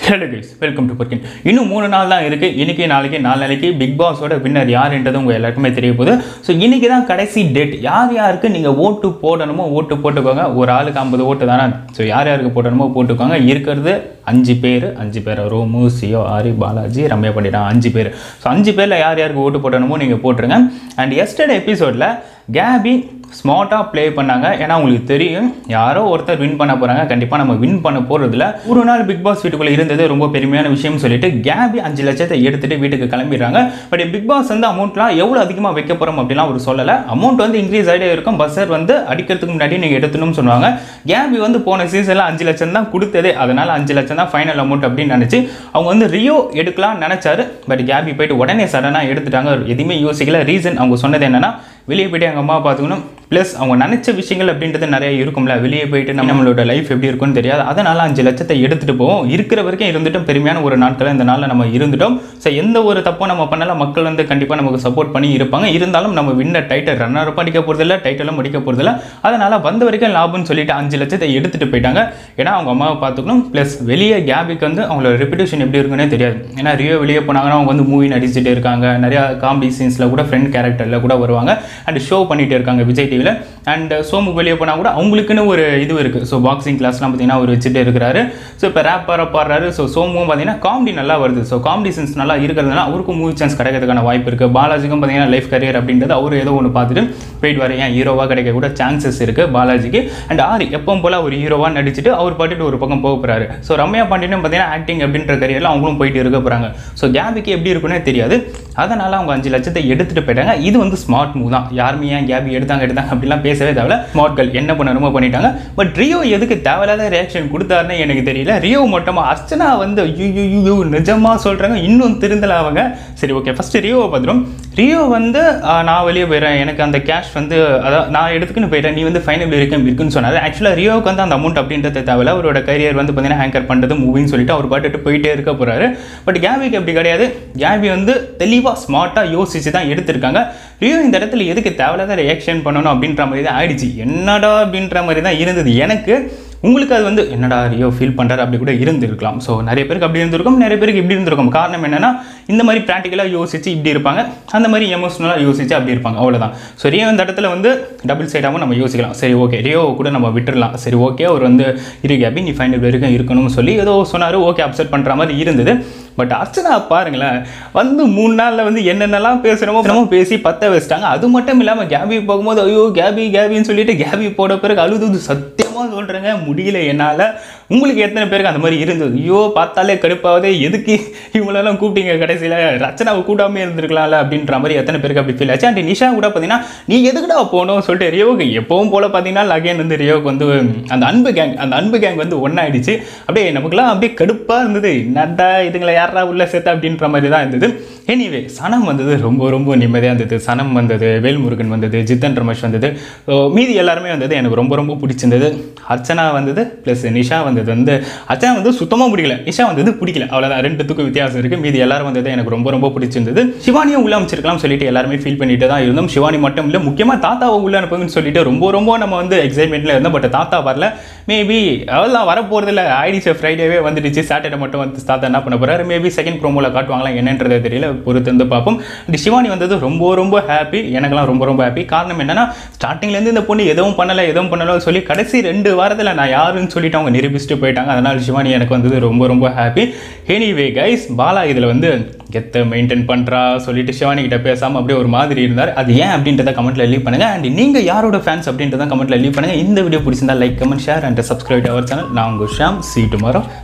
hello guys welcome to பொர்க்கின் இன்னும் மூணு நாள் தான் இருக்குது இன்னைக்கு நாளைக்கு நாலு நாளைக்கு பிக் பாஸோட வின்னர் யாருன்றது உங்கள் எல்லாருக்குமே தெரிய போகுது ஸோ இன்னைக்கு தான் கடைசி டேட் யார் யாருக்கு நீங்கள் ஓட்டு போடணுமோ ஓட்டு போட்டுக்கோங்க ஒரு ஆளுக்கு ஐம்பது ஓட்டு தானே ஸோ யார் யாருக்கு போடணுமோ போட்டுக்கோங்க இருக்கிறது அஞ்சு பேர் அஞ்சு பேர் ரோமு சியோ ஆரி பாலாஜி ரம்யா பண்ணிட்டான் அஞ்சு பேர் ஸோ அஞ்சு பேரில் யார் யாருக்கு ஓட்டு போடணுமோ நீங்கள் போட்டுருங்க அண்ட் எஸ்டர்டே எபிசோடில் கேபி ஸ்மார்ட்டாக ப்ளே பண்ணாங்க ஏன்னா உங்களுக்கு தெரியும் யாரோ ஒருத்தர் வின் பண்ண போகிறாங்க கண்டிப்பாக நம்ம வின் பண்ண போகிறதுல ஒரு நாள் பிக் பாஸ் வீட்டுக்குள்ளே இருந்தது ரொம்ப பெருமையான விஷயம் சொல்லிட்டு கேபி அஞ்சு லட்சத்தை எடுத்துகிட்டு வீட்டுக்கு கிளம்பிடுறாங்க பட் பிக் பாஸ் வந்து அமௌண்ட்லாம் எவ்வளோ அதிகமாக வைக்க போகிறோம் அப்படிலாம் அவர் சொல்லலை அமௌண்ட் வந்து இன்க்ரீஸ் ஆகிட்டே இருக்கும் பஸ்ஸர் வந்து அடிக்கிறதுக்கு முன்னாடி நீங்கள் எடுத்துணும்னு சொன்னாங்க கேபி வந்து போன சீசனில் அஞ்சு லட்சம் தான் கொடுத்ததே அதனால் அஞ்சு லட்சம் தான் ஃபைனல் அமௌண்ட் அப்படின்னு நினச்சி அவங்க வந்து ரியோ எடுக்கலாம்னு நினச்சாரு பட் கேபி போயிட்டு உடனே சடனாக எடுத்துட்டாங்க எதுவுமே யோசிக்கல ரீசன் அவங்க சொன்னது என்னன்னா வெளியே போயிட்டு எங்கள் அம்மா பார்த்துக்கணும் ப்ளஸ் அவங்க நினச்ச விஷயங்கள் அப்படின்றது நிறைய இருக்கும்ல வெளியே போயிட்டு நம்ம நம்மளோட லைஃப் எப்படி இருக்கும்னு தெரியாது அதனால் அஞ்சு லட்சத்தை எடுத்துகிட்டு போவோம் இருக்கிற வரைக்கும் இருந்துட்டும் பெருமையான ஒரு நாட்கள் இந்த நாளில் நம்ம இருந்துட்டோம் ஸோ எந்த ஒரு தப்பும் நம்ம பண்ணல மக்கள் வந்து கண்டிப்பாக நமக்கு சப்போர்ட் பண்ணி இருப்பாங்க இருந்தாலும் நம்ம வின்ன டைட்டில் ரன்னர் அடிக்க போகிறதில்ல டைட்டிலும் முடிக்க போகிறதில்ல அதனால் வந்த வரைக்கும் லாபம்னு சொல்லிட்டு அஞ்சு லட்சத்தை எடுத்துகிட்டு போயிட்டாங்க ஏன்னா அவங்க அம்மாவை பார்த்துக்கணும் ப்ளஸ் வெளியே கேபிக்கு வந்து அவங்களோட ரெப்புடேஷன் எப்படி இருக்குன்னே தெரியாது ஏன்னா ரியோ வெளியே போனாங்கன்னா அவங்க வந்து மூவி நடிச்சுட்டு இருக்காங்க நிறையா காமெடி சீன்ஸில் கூட ஃப்ரெண்ட் கேரக்டரில் கூட வருவாங்க அண்ட் ஷோ பண்ணிட்டு இருக்காங்க விஜய் டிவியில் அண்ட் சோமு வெளியே போனால் கூட அவங்களுக்குன்னு ஒரு இது இருக்குது ஸோ பாக்ஸிங் கிளாஸ்லாம் பார்த்தீங்கன்னா அவர் வச்சுட்டு இருக்கிறாரு ஸோ இப்போ ரேப் பாட பாடுறாரு ஸோ சோமும் பார்த்தீங்கன்னா காமெடி நல்லா வருது ஸோ காமெடி சீன்ஸ் நல்லா இருக்கிறதுனால அவருக்கும் மூவி சான்ஸ் கிடைக்கிறதுக்கான வாய்ப்பு இருக்குது பாலாஜிக்கும் பார்த்தீங்கன்னா லைஃப் கரியர் அப்படின்றது அவர் ஏதோ ஒன்று பார்த்துட்டு போயிட்டு வர ஏன் ஹீரோவாக கிடைக்க கூட சான்சஸ் இருக்குது பாலாஜிக்கு அண்ட் ஆரி எப்பவும் போல் ஒரு ஹீரோவாக நடிச்சுட்டு அவர் பாட்டுட்டு ஒரு பக்கம் போக போகிறாரு ஸோ ரம்யா பாண்டியனும் பார்த்தீங்கன்னா ஆக்டிங் அப்படின்ற கரியரில் அவங்களும் போயிட்டு இருக்க போகிறாங்க ஸோ கேபிக்கு எப்படி இருக்குன்னே தெரியாது அதனால் அவங்க அஞ்சு லட்சத்தை எடுத்துகிட்டு போயிட்டாங்க இது வந்து ஸ்மார்ட் மூவ் தான் யாருமே ஏன் கேபி எடுத்தாங்க எடுத்தாங்க அப்படிலாம் பேசவே தேவையில்ல ஸ்மார்ட்கள் என்ன பண்ணணுமோ பண்ணிட்டாங்க பட் ரியோ எதுக்கு தேவையில்லாத ரியாக்ஷன் கொடுத்தாருன்னு எனக்கு தெரியல ரியோ மொட்டமாக அர்ச்சனா வந்து யூ நிஜமாக சொல்கிறாங்க இன்னும் திருந்தல அவங்க சரி ஓகே ஃபஸ்ட்டு ரியோவை பார்த்துரும் ரியோ வந்து ஆஹ், நான் வெளியே போயிடுறேன் எனக்கு அந்த கேஷ் வந்து அதான் நான் எடுத்துக்கின்னு போயிட்டேன் நீ வந்து ஃபைனல் வரைக்கும் இருக்குன்னு சொன்னார் ஆக்சுவலாக ரியோவுக்கு வந்து அந்த அமௌண்ட் அப்படின்றது தேவையில்ல அவரோட கரியர் வந்து பார்த்தீங்கன்னா ஹேங்கர் பண்ணுறது மூவின்னு சொல்லிட்டு அவர் பாட்டுட்டு போயிட்டே இருக்க போகிறாரு பட் கேபிக்கு அப்படி கிடையாது கேபி வந்து தெளிவாக ஸ்மார்ட்டாக யோசிச்சு தான் எடுத்திருக்காங்க ரியோ இந்த இடத்துல எதுக்கு தேவையில்லாத ரியாக்ஷன் பண்ணணும் அப்படின்ற மாதிரி தான் ஆயிடுச்சு என்னடா அப்படின்ற மாதிரி தான் இருந்தது எனக்கு உங்களுக்கு அது வந்து என்னடா ரியோ ஃபீல் பண்ணுறாரு அப்படி கூட இருந்திருக்கலாம் ஸோ நிறைய பேருக்கு அப்படி இருந்திருக்கும் நிறைய பேருக்கு இப்படி இருந்திருக்கும் காரணம் என்னன்னா இந்த மாதிரி ப்ராக்டிக்கலாக யோசிச்சு இப்படி இருப்பாங்க அந்த மாதிரி எமோஷனலாக யோசிச்சு அப்படி இருப்பாங்க அவ்வளோதான் ஸோ ரியோ இந்த இடத்துல வந்து டபுள் சைடாகவும் நம்ம யோசிக்கலாம் சரி ஓகே ரியோ கூட நம்ம விட்டுறலாம் சரி ஓகே அவர் வந்து இரு கேபி நீ ஃபைனல் வரைக்கும் இருக்கணும்னு சொல்லி ஏதோ சொன்னார் ஓகே அப்செட் பண்ணுற மாதிரி இருந்தது பட் அர்ச்சனா பாருங்களேன் வந்து மூணு நாளில் வந்து என்னென்னலாம் பேசுகிறோமோ நம்ம பேசி பத்த வச்சிட்டாங்க அது மட்டும் இல்லாமல் கேபி போகும்போது ஐயோ கேபி கேபின்னு சொல்லிட்டு கேபி போட பிறகு அழுது சத்தியமாக சொல்கிறேங்க முடியல என்னால் உங்களுக்கு எத்தனை பேருக்கு அந்த மாதிரி இருந்தது ஐயோ பார்த்தாலே கடுப்பாவது எதுக்கு இவங்களெல்லாம் கூப்பிட்டீங்க கடைசியில் ரச்சனாவை கூட்டாமே இருந்திருக்கலாம்ல அப்படின்ற மாதிரி எத்தனை பேருக்கு அப்படி ஃபீல் ஆச்சு அண்ட் நிஷா கூட பார்த்தீங்கன்னா நீ எதுக்குடா போகணும் சொல்லிட்டு ரியோவுக்கு எப்பவும் போல பார்த்தீங்கன்னா லகேன் வந்து ரியோவுக்கு வந்து அந்த அன்பு கேங் அந்த அன்பு கேங் வந்து ஒன்றாயிடுச்சு அப்படியே நமக்குலாம் அப்படியே கடுப்பாக இருந்தது என்னடா இதுங்களை யாரா உள்ள சேர்த்தா அப்படின்ற மாதிரி தான் இருந்தது எனிவே சனம் வந்தது ரொம்ப ரொம்ப நிம்மதியாக இருந்தது சனம் வந்தது வேல்முருகன் வந்தது ஜித்தன் ரமேஷ் வந்தது So, மீதி எல்லாருமே வந்தது எனக்கு ரொம்ப ரொம்ப பிடிச்சிருந்தது அர்ச்சனா வந்தது ப்ளஸ் நிஷா வந்தது வந்து அர்ச்சனா வந்து சுத்தமாக பிடிக்கல நிஷா வந்தது பிடிக்கல அவ்வளோதான் ரெண்டுத்துக்கும் வித்தியாசம் இருக்குது மீதி எல்லாரும் வந்தது எனக்கு ரொம்ப ரொம்ப பிடிச்சிருந்தது சிவானியும் உள்ள அமைச்சிருக்கலாம் சொல்லிட்டு எல்லாருமே ஃபீல் பண்ணிட்டு தான் இருந்தோம் சிவானி மட்டும் இல்லை முக்கியமாக தாத்தாவை உள்ள அனுப்புங்கன்னு சொல்லிட்டு ரொம்ப ரொம்ப நம்ம வந்து எக்ஸைட்மெண்ட்டில் இருந்தோம் பட் தாத்தா வரல மேபி அதெல்லாம் வரப்போகிறதில்ல ஐடிசி ஃப்ரைடேவே வந்துடுச்சு சாட்டர்டே மட்டும் வந்து தாத்தா என்ன பண்ண போகிறாரு மேபி செகண்ட் ப்ரோமோவில் காட்டுவாங்களா என்னன்றதை தெரியல பொறுத்து வந்து பார்ப்போம் இந்த சிவானி வந்தது ரொம்ப ரொம்ப ஹாப்பி எனக்கெல்லாம் ரொம்ப ரொம்ப ஹாப்பி காரணம் என்னன்னா ஸ்டார்டிங்லேருந்து இந்த பொண்ணு எதுவும் பண்ணலை எதுவும் பண்ணலை சொல்லி கடைசி ரெண்டு வாரத்தில் நான் யாருன்னு சொல்லிட்டு அவங்க நிரூபிச்சுட்டு போயிட்டாங்க அதனால் சிவானி எனக்கு வந்தது ரொம்ப ரொம்ப ஹாப்பி எனிவே கைஸ் பாலா இதில் வந்து கெத்த மெயின்டைன் பண்ணுறா சொல்லிட்டு சிவானி கிட்ட பேசாமல் அப்படியே ஒரு மாதிரி இருந்தார் அது ஏன் அப்படின்றத கமெண்ட்டில் லீவ் பண்ணுங்கள் அண்ட் நீங்கள் யாரோட ஃபேன்ஸ் அப்படின்றத கமெண்ட்டில் லீவ் பண்ணுங்கள் இந்த வீடியோ பிடிச்சிருந்தா like comment share and subscribe our channel நான் உங்கள் ஷாம் சி டுமாரோ